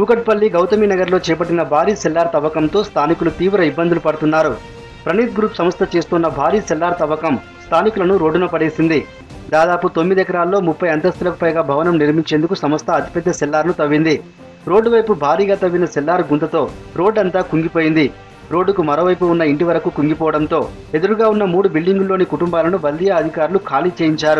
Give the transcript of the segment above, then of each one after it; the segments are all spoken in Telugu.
కూకట్పల్లి గౌతమి నగర్లో చేపట్టిన భారీ సెల్లార్ తవ్వకంతో స్థానికులు తీవ్ర ఇబ్బందులు పడుతున్నారు ప్రణీత్ గ్రూప్ సంస్థ చేస్తున్న భారీ సెల్లార్ తవ్వకం స్థానికులను రోడ్డున పడేసింది దాదాపు తొమ్మిది ఎకరాల్లో ముప్పై అంతస్తులకు పైగా భవనం నిర్మించేందుకు సంస్థ అతిపెద్ద సెల్లార్ను తవ్వింది రోడ్డు వైపు భారీగా తవ్విన సెల్లార్ గుంతతో రోడ్డు అంతా కుంగిపోయింది రోడ్డుకు మరోవైపు ఉన్న ఇంటి వరకు కుంగిపోవడంతో ఎదురుగా ఉన్న మూడు బిల్డింగుల్లోని కుటుంబాలను బల్దియా అధికారులు ఖాళీ చేయించారు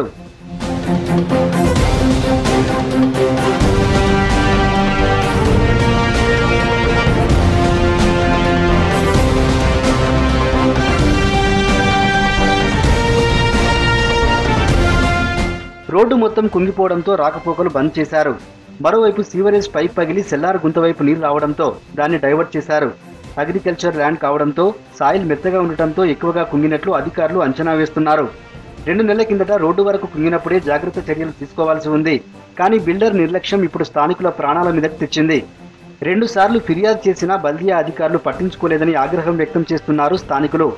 రోడ్డు మొత్తం కుంగిపోవడంతో రాకపోకలు బంద్ చేశారు మరోవైపు సీవరేజ్ పైప్ పగిలి సెల్లార్ గుంత వైపు నీరు రావడంతో దాన్ని డైవర్ట్ చేశారు అగ్రికల్చర్ ల్యాండ్ కావడంతో సాయిల్ మెత్తగా ఉండటంతో ఎక్కువగా కుంగినట్లు అధికారులు అంచనా వేస్తున్నారు రెండు నెలల కిందట రోడ్డు వరకు కుంగినప్పుడే జాగ్రత్త చర్యలు తీసుకోవాల్సి ఉంది కానీ బిల్డర్ నిర్లక్ష్యం ఇప్పుడు స్థానికుల ప్రాణాల మీదకు తెచ్చింది రెండు సార్లు ఫిర్యాదు చేసినా బల్దియా అధికారులు పట్టించుకోలేదని ఆగ్రహం వ్యక్తం చేస్తున్నారు స్థానికులు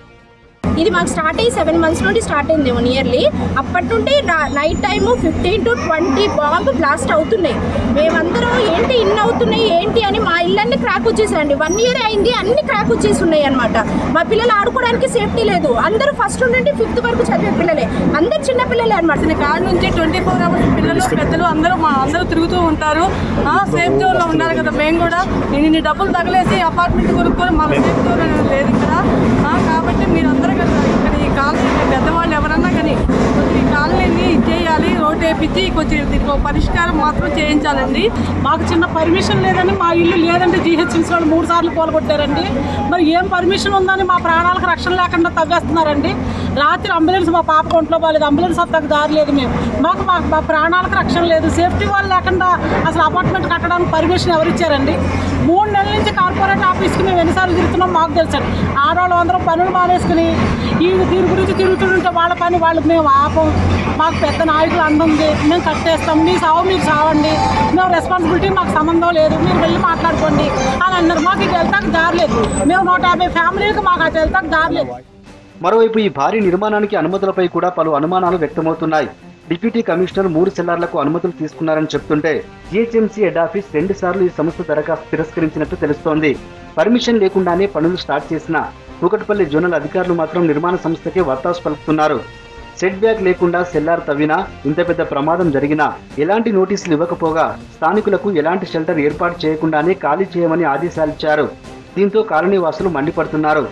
ఇది మాకు స్టార్ట్ అయ్యి సెవెన్ మంత్స్ నుండి స్టార్ట్ అయింది వన్ ఇయర్లీ అప్పటి నుండి night time fifteen to twenty bomb blast అవుతున్నాయి మేమందరం ఏంటి ఇన్ని అవుతున్నాయి ఏంటి అని మా ఇళ్ళన్ని క్రాక్ వచ్చేసాయండి వన్ ఇయర్ అయింది అన్ని క్రాక్ వచ్చేసి ఉన్నాయి అనమాట మా పిల్లలు ఆడుకోవడానికి సేఫ్టీ లేదు అందరూ ఫస్ట్ నుండి ఫిఫ్త్ వరకు చదివే పిల్లలే అందరు చిన్న పిల్లలే అనమాట వచ్చిన కాడ నుంచి ట్వంటీ ఫోర్ అవర్స్ పిల్లలు పెద్దలు అందరూ మా అందరూ తిరుగుతూ ఉంటారు సేఫ్ జోన్లో ఉండాలి కదా మేము కూడా నేను ఇన్ని డబ్బులు తగలేసి అపార్ట్మెంట్ కొనుక్కొని మాకు సేఫ్ జోన్ అనేది లేదు ఇక్కడ ఆ, కాబట్టి మీరు అందరూ కదా ఇక్కడ ఈ కాలనీ పెద్దవాళ్ళు ఎవరన్నా కానీ కొంచెం ఈ కాలనీని ఇచ్చేయాలి రోడ్ వేపించి కొంచెం దీనికి ఒక పరిష్కారం మాత్రం చేయించాలండి మాకు చిన్న పర్మిషన్ లేదని మా ఇల్లు లేదంటే జీహెచ్ఎంసీ వాళ్ళు మూడు సార్లు పోలగొట్టారండి మరి ఏం పర్మిషన్ ఉందని మా ప్రాణాలకు రక్షణ లేకుండా తవ్వేస్తున్నారండి రాత్రి అంబులెన్స్ మా పాప ఒంట్లో బాగాలేదు అంబులెన్స్ వద్దకు దారి లేదు మేము మాకు మా మా ప్రాణాలకు రక్షణ లేదు సేఫ్టీ వాళ్ళు లేకుండా అసలు అపార్ట్మెంట్ కట్టడానికి పర్మిషన్ ఎవరు ఇచ్చారండి మూడు నెలల నుంచి కార్పొరేట్ ఆఫీస్కి మేము ఎన్నిసార్లు తిరుగుతున్నాం మాకు తెలుసండి ఆడవాళ్ళు అందరం పనులు మానేసుకుని ఈ దీని గురించి తిరుగుతుంటే వాళ్ళ పని వాళ్ళు మేము ఆపం మాకు పెద్ద నాయకులు అంటుంది మేము కట్టేస్తాం మీ సావు మీకు సావండి మేము రెస్పాన్సిబిలిటీ మాకు సంబంధం లేదు మీరు వెళ్ళి మాట్లాడుకోండి అని అన్నారు మాకు ఇటు వెళ్తానికి దారి లేదు మేము నూట యాభై ఫ్యామిలీలకు మాకు అటు వెళ్తానికి దారి లేదు మరోవైపు ఈ భారీ నిర్మాణానికి అనుమతులపై కూడా పలు అనుమానాలు వ్యక్తమవుతున్నాయి డిప్యూటీ కమిషనర్ మూడు సెల్లార్లకు అనుమతులు తీసుకున్నారని చెప్తుంటే జిహెచ్ఎంసీ హెడ్ ఆఫీస్ రెండు సార్లు ఈ సంస్థ దరఖాస్తు తిరస్కరించినట్టు తెలుస్తోంది పర్మిషన్ లేకుండానే పనులు స్టార్ట్ చేసిన కూకట్పల్లి జోనల్ అధికారులు మాత్రం నిర్మాణ సంస్థకే వత్తాసు పలుకుతున్నారు సెట్ బ్యాక్ లేకుండా సెల్లార్ తవ్వినా ఇంత పెద్ద ప్రమాదం జరిగినా ఎలాంటి నోటీసులు ఇవ్వకపోగా స్థానికులకు ఎలాంటి షెల్టర్ ఏర్పాటు చేయకుండానే ఖాళీ చేయమని ఆదేశాలిచ్చారు దీంతో కాలనీ వాసులు మండిపడుతున్నారు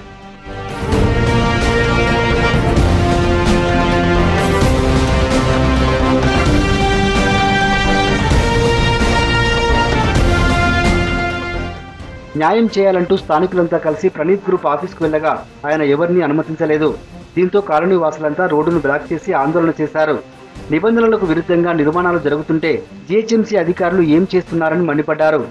న్యాయం చేయాలంటూ స్థానికులంతా కలిసి ప్రణీత్ గ్రూప్ ఆఫీస్కు వెళ్ళగా ఆయన ఎవరిని అనుమతించలేదు దీంతో కాలనీ వాసులంతా రోడ్డును బ్లాక్ చేసి ఆందోళన చేశారు నిబంధనలకు విరుద్ధంగా నిర్మాణాలు జరుగుతుంటే జీహెచ్ఎంసీ అధికారులు ఏం చేస్తున్నారని మండిపడ్డారు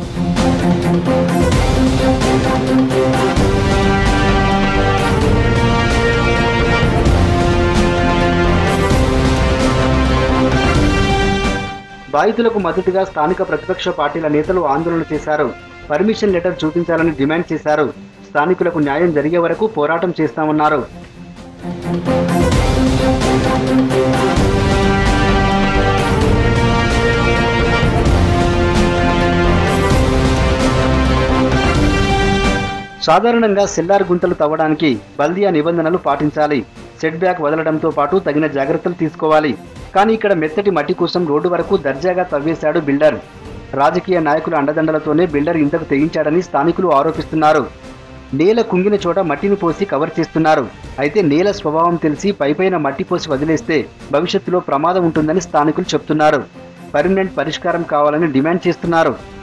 బాధితులకు మద్దతుగా స్థానిక ప్రతిపక్ష పార్టీల నేతలు ఆందోళన చేశారు పర్మిషన్ లెటర్ చూపించాలని డిమాండ్ చేశారు స్థానికులకు న్యాయం జరిగే వరకు పోరాటం చేస్తామన్నారు సాధారణంగా సెల్లార్ గుంతలు తవ్వడానికి బల్దియా నిబంధనలు పాటించాలి సెట్ బ్యాక్ వదలడంతో పాటు తగిన జాగ్రత్తలు తీసుకోవాలి కానీ ఇక్కడ మెత్తటి మట్టి కోసం రోడ్డు వరకు దర్జాగా తవ్వేశాడు బిల్డర్ రాజకీయ నాయకుల అండదండలతోనే బిల్డర్ ఇంతకు తెగించాడని స్థానికులు ఆరోపిస్తున్నారు నేల కుంగిన చోట మట్టిని పోసి కవర్ చేస్తున్నారు అయితే నేల స్వభావం తెలిసి పైపైన మట్టి పోసి వదిలేస్తే భవిష్యత్తులో ప్రమాదం ఉంటుందని స్థానికులు చెప్తున్నారు పర్మనెంట్ పరిష్కారం కావాలని డిమాండ్ చేస్తున్నారు